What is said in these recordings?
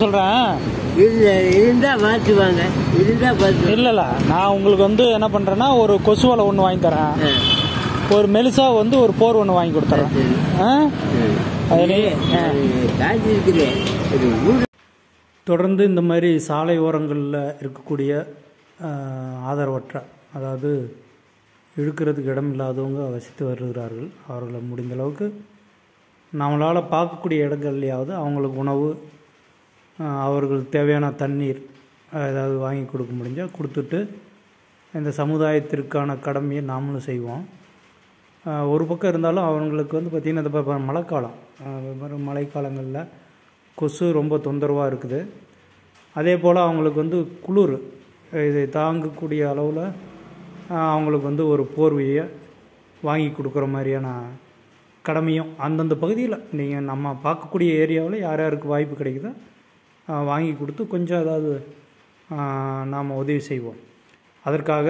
சொல்கிறேன் இல்ல இருந்தா மாத்துவாங்க இருந்தா பார்த்து இல்லை இல்லை நான் உங்களுக்கு வந்து என்ன பண்ணுறேன்னா ஒரு கொசு வலை ஒன்று வாங்கி தரேன் ஒரு மெலிசா வந்து ஒரு போர் ஒன்று வாங்கி கொடுத்துறேன் ஆ அது நீ- ஆ. காசு இருக்குது ஒரு ஊர் தொடர்ந்து இந்த மாதிரி சாலை ஓரங்களில் இருக்கக்கூடிய ஆஹ், ஆதரவற்ற அதாவது இழுக்கிறதுக்கு இடம் இல்லாதவங்க வசித்து வருகிறார்கள் அவர்களை முடிந்த அளவுக்கு நம்மளால் பார்க்கக்கூடிய இடங்கள்லையாவது அவங்களுக்கு உணவு ஆஹ், அவர்களுக்கு தேவையான தண்ணீர் ஆஹ், ஏதாவது வாங்கி கொடுக்க முடிஞ்சால் கொடுத்துட்டு இந்த சமுதாயத்திற்கான கடமையை நாமளும் செய்வோம் ஆஹ், ஒரு பக்கம் இருந்தாலும் அவங்களுக்கு வந்து பார்த்திங்கன்னா இந்த ப- மழைக்காலம் ஆஹ், வரும் மழைக்காலங்களில் கொசு ரொம்ப தொந்தரவாக இருக்குது அதே போல் அவங்களுக்கு வந்து குளிர் இதை தாங்கக்கூடிய அளவில் அவங்களுக்கு வந்து ஒரு போர்வையை வாங்கி கொடுக்குற மாதிரியான கடமையும் அந்தந்த பகுதியில் நீங்கள் நம்ம பார்க்கக்கூடிய ஏரியாவில் யார் யாருக்கு வாய்ப்பு கிடைக்குதோ ஆஹ், வாங்கி கொடுத்து கொஞ்சம் ஏதாவது நாம் உதவி செய்வோம் அதற்காக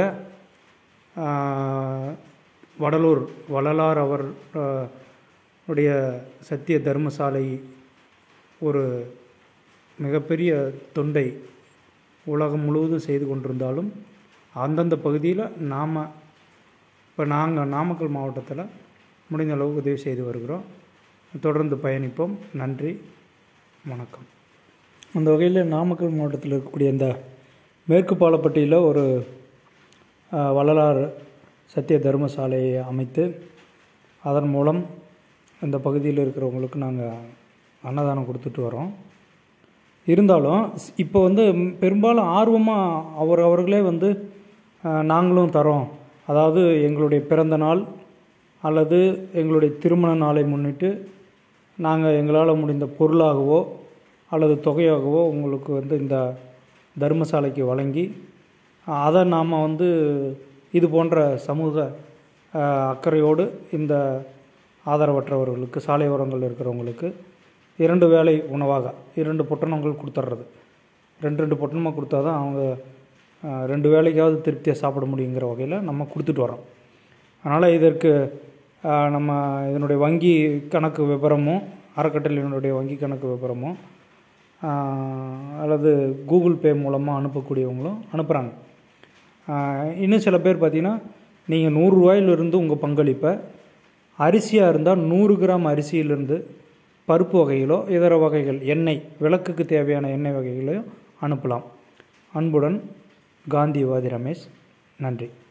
ஆஹ், வடலூர் வள்ளலார் அவர் ஆஹ், உடைய சத்திய தர்மசாலை ஒரு மிகப்பெரிய தொண்டை உலகம் முழுவதும் செய்து கொண்டிருந்தாலும் அந்தந்த பகுதியில் நாம் இப்போ நாங்கள் நாமக்கல் மாவட்டத்தில் முடிந்த அளவுக்கு உதவி செய்து வருகிறோம் தொடர்ந்து பயணிப்போம் நன்றி வணக்கம் அந்த வகையில் நாமக்கல் மாவட்டத்தில் இருக்கக்கூடிய இந்த மேற்கு பாலப்பட்டியில் ஒரு அஹ், வள்ளலார் சத்திய தர்மசாலையை அமைத்து அதன் மூலம் இந்த பகுதியில் இருக்கிறவங்களுக்கு நாங்கள் அன்னதானம் கொடுத்துட்டு வரோம் இருந்தாலும் ஸ்- இப்போ வந்து ம், பெரும்பாலும் ஆர்வமாக அவர் அவர்களே வந்து அஹ், நாங்களும் தரோம் அதாவது எங்களுடைய பிறந்த நாள் அல்லது எங்களுடைய திருமண நாளை முன்னிட்டு நாங்கள் எங்களால் முடிந்த பொருளாகவோ அல்லது தொகையாகவோ உங்களுக்கு வந்து இந்த தர்மசாலைக்கு வழங்கி அஹ், அதை நாம் வந்து இது போன்ற சமூக அஹ், அக்கறையோடு இந்த ஆதரவற்றவர்களுக்கு சாலை ஓரங்களில் இருக்கிறவங்களுக்கு இரண்டு வேளை உணவாக இரண்டு பொட்டணங்கள் கொடுத்துட்றது ரெண்டு ரெண்டு பொட்டணமாக கொடுத்தா தான் அவங்க அஹ், ரெண்டு வேளைக்காவது திருப்தியாக சாப்பிட முடியுங்கிற வகையில் நம்ம கொடுத்துட்டு வரோம் அதனால் இதற்கு அஹ், நம்ம இதனுடைய வங்கி கணக்கு விவரமும் அறக்கட்டளையினுடைய வங்கி கணக்கு விவரமும் அஹ், அல்லது கூகுள் பே மூலமாக அனுப்பக்கூடியவங்களும் அனுப்புகிறாங்க இன்னும் சில பேர் பார்த்தீங்கன்னா நீங்கள் நூறுரூவாயிலிருந்து உங்கள் பங்களிப்பை அரிசியாக இருந்தால் நூறு கிராம் அரிசியிலிருந்து பருப்பு வகைகளோ இதர வகைகள் எண்ணெய் விளக்குக்கு தேவையான எண்ணெய் வகைகளையும் அனுப்பலாம் அன்புடன் காந்திவாதி ரமேஷ் நன்றி